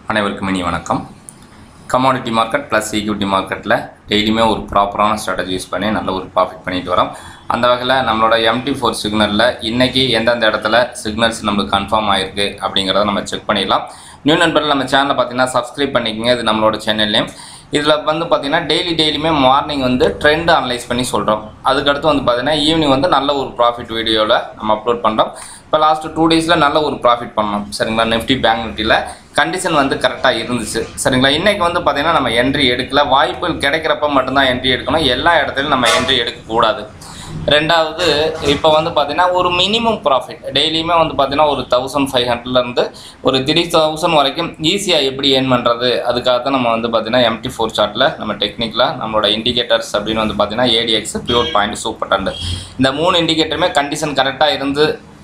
அனைவருக்கும் இனி வணக்கம் கமாடிட்டி மார்க்கெட் ப்ளஸ் ஈக்விட்டி மார்க்கெட்டில் டெய்லியுமே ஒரு ப்ராப்பரான ஸ்ட்ராட்டஜி யூஸ் பண்ணி நல்ல ஒரு ப்ராஃபிட் பண்ணிட்டு வரோம் அந்த வகையில் நம்மளோட எம்டி ஃபோர் சிக்னலில் இன்றைக்கி எந்தெந்த இடத்துல சிக்னல்ஸ் நம்மளுக்கு கன்ஃபார்ம் ஆகிருக்கு அப்படிங்கிறத நம்ம செக் பண்ணிடலாம் நியூ நண்பர்கள் நம்ம சேனலை பார்த்தீங்கன்னா சப்ஸ்கிரைப் பண்ணிக்கோங்க இது நம்மளோட சேனல் நேம் இதில் வந்து பார்த்தீங்கன்னா டெய்லி டெய்லியுமே மார்னிங் வந்து ட்ரெண்ட் அனலைஸ் பண்ணி சொல்கிறோம் அதுக்கடுத்து வந்து பார்த்தீங்கன்னா ஈவினிங் வந்து நல்ல ஒரு ப்ராஃபிட் வீடியோவில் நம்ம அப்லோட் பண்ணுறோம் இப்போ லாஸ்ட் டூ டேஸில் நல்ல ஒரு ப்ராஃபிட் பண்ணோம் சரிங்களா நிஃப்டி பேங்க் நிஃப்டியில் கண்டிஷன் வந்து கரெக்டாக இருந்துச்சு சரிங்களா இன்றைக்கி வந்து பார்த்தீங்கன்னா நம்ம என்ட்ரி எடுக்கல வாய்ப்புகள் கிடைக்கிறப்ப மட்டும்தான் என்ட்ரி எடுக்கணும் எல்லா இடத்துலையும் நம்ம என்ட்ரி எடுக்கக்கூடாது ரெண்டாவது இப்போ வந்து பார்த்தீங்கன்னா ஒரு மினிமம் ப்ராஃபிட் டெய்லியுமே வந்து பார்த்தீங்கன்னா ஒரு தௌசண்ட் ஃபைவ் ஹண்ட்ரட்லேருந்து ஒரு த்ரீ தௌசண்ட் வரைக்கும் ஈஸியாக எப்படி ஏர்ன் பண்ணுறது அதுக்காக தான் நம்ம வந்து பார்த்தீங்கன்னா எம்டி ஃபோர் சார்ட்டில் நம்ம டெக்னிக்கலாக நம்மளோட இண்டிகேட்டர்ஸ் அப்படின்னு வந்து பார்த்தீங்கன்னா ADX pivot point supertrend இந்த மூணு இண்டிகேட்டருமே கண்டிஷன் கரெக்டாக இருந்து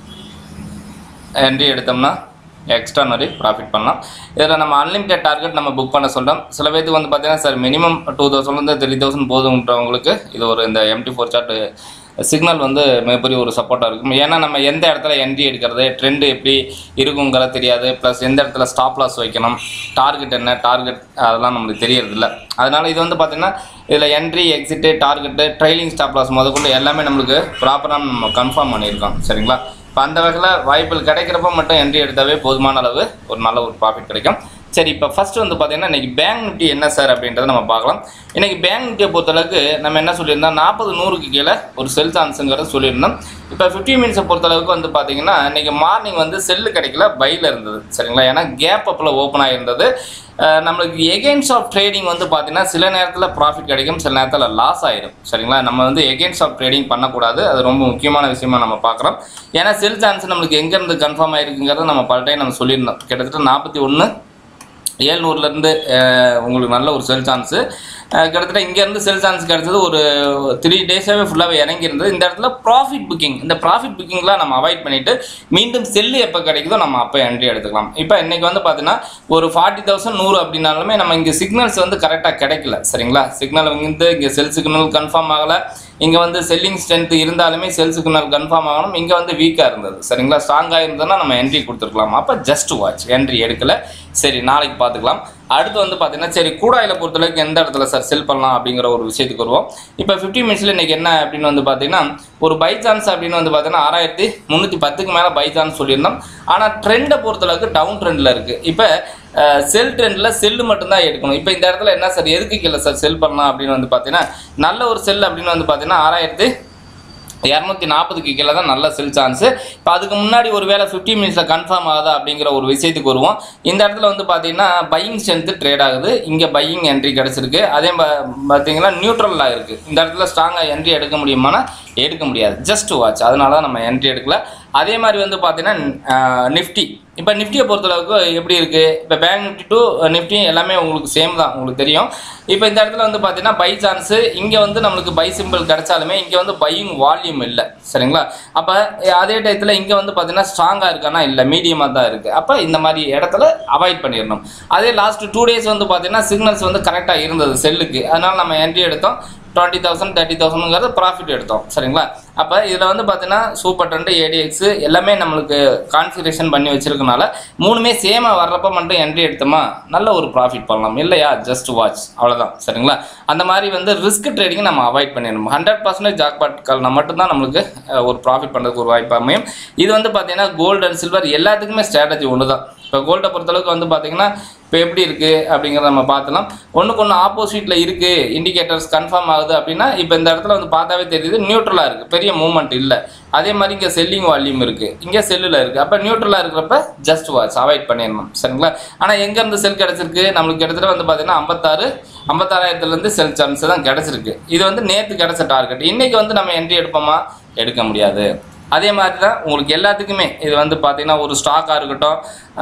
என்ட்ரி எடுத்தோம்னா எக்ஸ்ட்ரா நிறைய ப்ராஃபிட் பண்ணலாம் இதில் நம்ம அன்லிமிட்டட் டார்கெட் நம்ம புக் பண்ண சொல்கிறோம் சில பேருக்கு வந்து பார்த்தீங்கன்னா சார் மினிமம் டூ தௌசண்ட்லேருந்து த்ரீ தௌசண்ட் போதுன்றவங்களுக்கு இது ஒரு இந்த எம்டி ஃபோர் சார்ட் சிக்னல் வந்து மிகப்பெரிய ஒரு சப்போர்ட்டாக இருக்கும் ஏன்னா நம்ம எந்த இடத்துல என்ட்ரி எடுக்கிறது ட்ரெண்டு எப்படி இருக்குங்கிறது தெரியாது ப்ளஸ் எந்த இடத்துல ஸ்டாப் லாஸ் வைக்கணும் டார்கெட் என்ன டார்கெட் அதெல்லாம் நம்மளுக்கு தெரியறதில்ல அதனால் இது வந்து பார்த்திங்கன்னா இதில் entry exit target trailing stop loss முதற்கொண்டு எல்லாமே நம்மளுக்கு ப்ராப்பராக நம்ம கன்ஃபார்ம் பண்ணியிருக்கோம் சரிங்களா இப்போ அந்த வகையில் வாய்ப்புகள் கிடைக்கிறப்ப மட்டும் என்ட்ரி எடுத்தாவே போதுமான அளவு ஒரு நல்ல ஒரு ப்ராஃபிட் கிடைக்கும் சரி இப்போ ஃபஸ்ட்டு வந்து பார்த்தீங்கன்னா இன்றைக்கி பேங்க் நிஃப்டி என்ன சார் அப்படின்றத நம்ம பார்க்கலாம் இன்றைக்கி பேங்க் நிஃப்டியை பொறுத்தளவுக்கு நம்ம என்ன சொல்லியிருந்தோம் நாற்பது நூறுக்கு கீழே ஒரு செல் சான்ஸுங்கிறத சொல்லியிருந்தோம் இப்போ ஃபிஃப்டி மினிட்ஸை பொறுத்தளவுக்கு வந்து பார்த்தீங்கன்னா இன்றைக்கி மார்னிங் வந்து செல்லு கிடைக்கல பையில் இருந்தது சரிங்களா ஏன்னா கேப் அப்பில் ஓப்பன் ஆகிருந்தது அஹ் நம்மளுக்கு எகெயின்ஸ்ட் ஆஃப் ட்ரேடிங் வந்து பார்த்தீங்கன்னா சில நேரத்தில் ப்ராஃபிட் கிடைக்கும் சில நேரத்தில் லாஸ் ஆயிடும் சரிங்களா நம்ம வந்து எகெயின்ஸ்ட் ஆஃப் ட்ரேடிங் பண்ணக்கூடாது அது ரொம்ப முக்கியமான விஷயமா நம்ம பார்க்குறோம் ஏன்னா செல் சான்ஸ் நம்மளுக்கு எங்கேருந்து கன்ஃபார்ம் ஆயிருக்குங்கிறத நம்ம பல டைம் நம்ம சொல்லியிருந்தோம் கிட்டத்தட்ட நாற்பத்தி ஒன்று ஏழ்நூறுலேருந்து உங்களுக்கு நல்ல ஒரு செல் சான்ஸு கிட்டத்தட்ட இங்கேருந்து செல் சான்ஸ் கிடச்சது ஒரு த்ரீ டேஸாகவே ஃபுல்லாகவே இறங்கியிருந்தது இந்த இடத்துல ப்ராஃபிட் புக்கிங் இந்த ப்ராஃபிட் புக்கிங்லாம் நம்ம அவாய்ட் பண்ணிவிட்டு மீண்டும் செல்லு எப்போ கிடைக்குதோ நம்ம அப்போ என்ட்ரி எடுத்துக்கலாம் இப்போ இன்றைக்கி வந்து பார்த்தீங்கன்னா ஒரு ஃபார்ட்டி தௌசண்ட் நூறு அப்படின்னாலுமே நம்ம இங்கே சிக்னல்ஸ் வந்து கரெக்டாக கிடைக்கல சரிங்களா சிக்னல் வந்து இங்கே செல் சிக்னல் கன்ஃபார்ம் ஆகலை இங்கே வந்து செல்லிங் ஸ்ட்ரென்த் இருந்தாலுமே செல் சிக்னல் கன்ஃபார்ம் ஆகணும் இங்கே வந்து வீக்காக இருந்தது சரிங்களா ஸ்ட்ராங்காக இருந்ததுன்னா நம்ம என்ட்ரி கொடுத்துருக்கலாம் அப்போ ஜஸ்ட் வாட்ச் என்ட்ரி எடுக்கல சரி நாளைக்கு பார்த்துக்கலாம் அடுத்து வந்து பார்த்தீங்கன்னா சரி கூடாயில பொறுத்தளவுக்கு எந்த இடத்துல சார் செல் பண்ணலாம் அப்படிங்கிற ஒரு விஷயத்துக்கு வருவோம் இப்போ ஃபிஃப்டி மினிட்ஸில் இன்றைக்கி என்ன அப்படின்னு வந்து பார்த்தீங்கன்னா ஒரு பை சான்ஸ் அப்படின்னு வந்து பார்த்தீங்கன்னா ஆறாயிரத்தி முந்நூற்றி பத்துக்கு மேலே பை சான்ஸ் சொல்லியிருந்தோம் ஆனால் ட்ரெண்டை பொறுத்தளவுக்கு டவுன் ட்ரெண்டில் இருக்குது இப்போ செல் ட்ரெண்டில் செல்லு மட்டும்தான் எடுக்கணும் இப்போ இந்த இடத்துல என்ன சார் எதுக்கு கீழே சார் செல் பண்ணலாம் அப்படின்னு வந்து பார்த்தீங்கன்னா நல்ல ஒரு செல் அப்படின்னு வந்து பார்த்தீங்கன்னா ஆறாயிரத்தி இரநூத்தி நாற்பதுக்கு கீழே தான் நல்ல செல் சான்ஸு இப்போ அதுக்கு முன்னாடி ஒரு வேளை ஃபிஃப்டி மினிட்ஸில் கன்ஃபார்ம் ஆகுதா அப்படிங்கிற ஒரு விஷயத்துக்கு வருவோம் இந்த இடத்துல வந்து பார்த்தீங்கன்னா பையிங் ஸ்ட்ரென்த்து ட்ரேட் ஆகுது இங்கே பையிங் என்ட்ரி கிடச்சிருக்கு அதே பா- பார்த்தீங்கன்னா நியூட்ரலாக இருக்குது இந்த இடத்துல ஸ்ட்ராங்காக என்ட்ரி எடுக்க முடியுமானா எடுக்க முடியாது ஜஸ்ட் வாட்ச் அதனால தான் நம்ம என்ட்ரி எடுக்கல அதே மாதிரி வந்து பார்த்தீங்கன்னா நிஃப்டி இப்போ நிஃப்டியை பொறுத்தளவுக்கு எப்படி இருக்குது இப்போ பேங்க் நிஃப்டி டு நிஃப்டி எல்லாமே உங்களுக்கு சேம் தான் உங்களுக்கு தெரியும் இப்போ இந்த இடத்துல வந்து பார்த்தீங்கன்னா பை சான்ஸு இங்கே வந்து நம்மளுக்கு பை சிம்பிள் கிடைச்சாலுமே இங்கே வந்து பையிங் வால்யூம் இல்லை சரிங்களா அப்போ அதே டயத்தில் இங்கே வந்து பார்த்தீங்கன்னா ஸ்ட்ராங்காக இருக்கானா இல்லை மீடியமாக தான் இருக்குது அப்போ இந்த மாதிரி இடத்துல அவாய்ட் பண்ணிடணும் அதே லாஸ்ட் டூ டேஸ் வந்து பார்த்தீங்கன்னா சிக்னல்ஸ் வந்து கரெக்டாக இருந்தது செல்லுக்கு அதனால் நம்ம என்ட்ரி எடுத்தோம் டுவெண்ட்டி தௌசண்ட் தேர்ட்டி தௌசண்ட்ங்கிறது ப்ராஃபிட் எடுத்தோம் சரிங்களா அப்போ இதில் வந்து பார்த்தீங்கன்னா சூப்பர் டென்ட் ஏடிஎக்ஸ் எல்லாமே நம்மளுக்கு கான்ஃபிகரேஷன் பண்ணி வச்சிருக்கனால மூணுமே சேமாக வர்றப்ப மட்டும் என்ட்ரி எடுத்தோமா நல்ல ஒரு ப்ராஃபிட் பண்ணலாம் இல்லையா ஜஸ்ட் வாட்ச் அவ்வளோதான் சரிங்களா அந்த மாதிரி வந்து ரிஸ்க் ட்ரேடிங் நம்ம அவாய்ட் பண்ணிடணும் ஹண்ட்ரட் பர்சன்டேஜ் ஜாக்பாட் கால்னா மட்டும்தான் நம்மளுக்கு அஹ், ஒரு ப்ராஃபிட் பண்ணுறதுக்கு ஒரு வாய்ப்பு அமையும் இது வந்து பார்த்தீங்கன்னா கோல்டு அண்ட் சில்வர் எல்லாத்துக்குமே ஸ்ட்ராட்டஜி ஒன்று தான் இப்போ கோல்டை பொறுத்தளவுக்கு வந்து பார்த்தீங்கன்னா இப்போ எப்படி இருக்குது அப்படிங்கிறத நம்ம பார்த்துலாம் ஒன்றுக்கு ஒன்று ஆப்போசிட்டில் இருக்குது இண்டிகேட்டர்ஸ் கன்ஃபார்ம் ஆகுது அப்படின்னா இப்போ இந்த இடத்துல வந்து பார்த்தாவே தெரியுது நியூட்ரலாக இருக்குது பெரிய மூவ்மெண்ட் இல்லை அதே மாதிரி இங்கே செல்லிங் வால்யூம் இருக்குது இங்கே செல்லில் இருக்குது அப்போ நியூட்ரலாக இருக்கிறப்ப ஜஸ்ட் வாட்ச் அவாய்ட் பண்ணிடணும் சரிங்களா ஆனால் எங்கேருந்து செல் கிடச்சிருக்கு நம்மளுக்கு கிட்டத்தட்ட வந்து பார்த்தீங்கன்னா ஐம்பத்தாறு ஐம்பத்தாறாயிரத்துலேருந்து செல் சான்ஸ் தான் கிடச்சிருக்கு இது வந்து நேற்று கிடச்ச டார்கெட் இன்றைக்கி வந்து நம்ம என்ட்ரி எடுப்போமா எடுக்க முடியாது அதே மாதிரி தான் உங்களுக்கு எல்லாத்துக்குமே இது வந்து பார்த்தீங்கன்னா ஒரு ஸ்டாக்காக இருக்கட்டும்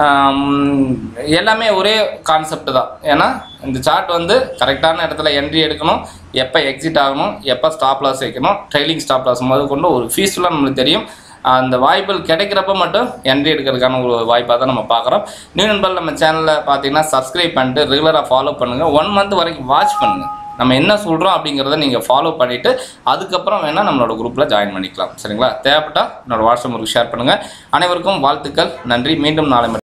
ஆம், எல்லாமே ஒரே கான்செப்ட் தான் ஏன்னா இந்த சார்ட் வந்து கரெக்டான இடத்துல என்ட்ரி எடுக்கணும் எப்போ எக்ஸிட் ஆகணும் எப்போ ஸ்டாப் லாஸ் வைக்கணும் ட்ரைலிங் ஸ்டாப் லாஸ் முதல் கொண்டு ஒரு ஃபீஸ்ஃபுல்லாக நம்மளுக்கு தெரியும் அந்த வாய்ப்புகள் கிடைக்கிறப்ப மட்டும் என்ட்ரி எடுக்கிறதுக்கான ஒரு வாய்ப்பாக தான் நம்ம பார்க்குறோம் நியூ நண்பர்கள் நம்ம சேனலில் பார்த்தீங்கன்னா சப்ஸ்கிரைப் பண்ணிட்டு ரெகுலராக ஃபாலோ பண்ணுங்கள் ஒன் மந்த் வரைக்கும் வாட்ச் பண்ணுங்கள் நம்ம என்ன சொல்கிறோம் அப்படிங்கிறத நீங்கள் ஃபாலோ பண்ணிவிட்டு அதுக்கப்புறம் வேணால் நம்மளோட குரூப்பில் ஜாயின் பண்ணிக்கலாம் சரிங்களா தேவைப்பட்டால் என்னோட வாட்ஸ்அப் குரூப் ஷேர் பண்ணுங்கள் அனைவருக்கும் வாழ்த்துக்கள் நன்றி மீண்டும் நாளை